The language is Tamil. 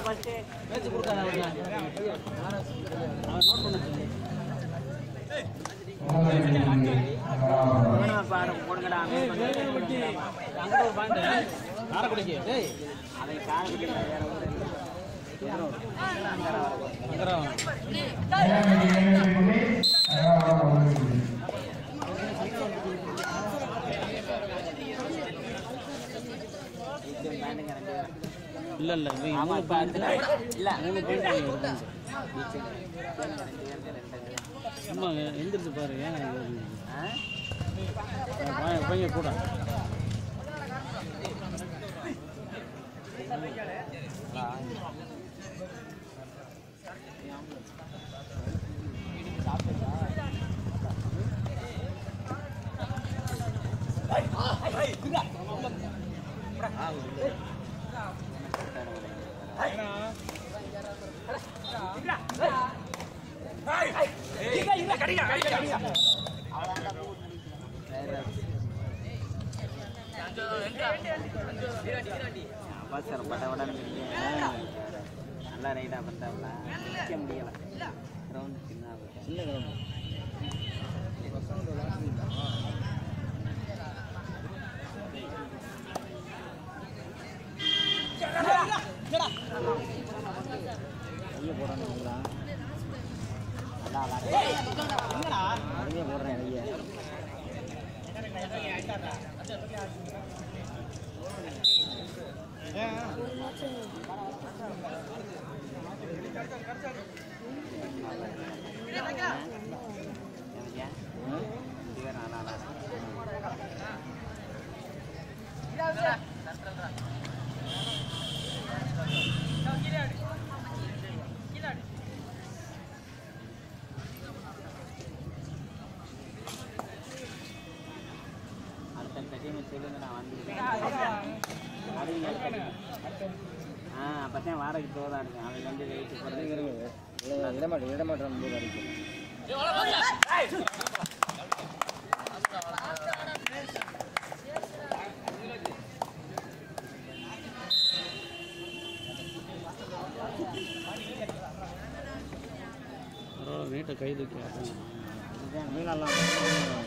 பேச்சு கொடுக்காத அவனுக்கு. அவன் நோட் பண்ண சொல்லு. அங்கிட்ட ஒரு பாயிண்ட் காரைக்குடிக்கு டேய் வந்துடுறோம். இல்ல இல்ல இவங்க மூணு பாயிண்ட் இல்ல மூணு பாயிண்ட் வருது சும்மா எந்திரிச்சு பாரு ஏன் இது வருது? பையன் பையன் கூட அவசரப்பட்ட உடனே நல்லா ரைடாக பண்ணாங்களா நிற்க முடியலை கிரவுண்ட் சின்ன சின்ன கிரௌண்ட் கையை போடுறானுங்களா நல்லா விளாடுறேன் அருமையாக போடுறேன் கையை எனக்கு இது வேறு நல்லா விளாடுறேன் அடுத்தடுத்த டீம் சொல்லுங்க நான் வந்துருக்கேன் வருவீங்க அடுத்த team. ஆ அப்போ தான் வாடகை தோதா இருக்கு அவங்க வந்து வெயிட் போகிறது இடமாட்டம் இடமாட்டம் போது அடிக்கும் நீட்டை கை தூக்கி இதுதான் மீனெல்லாம்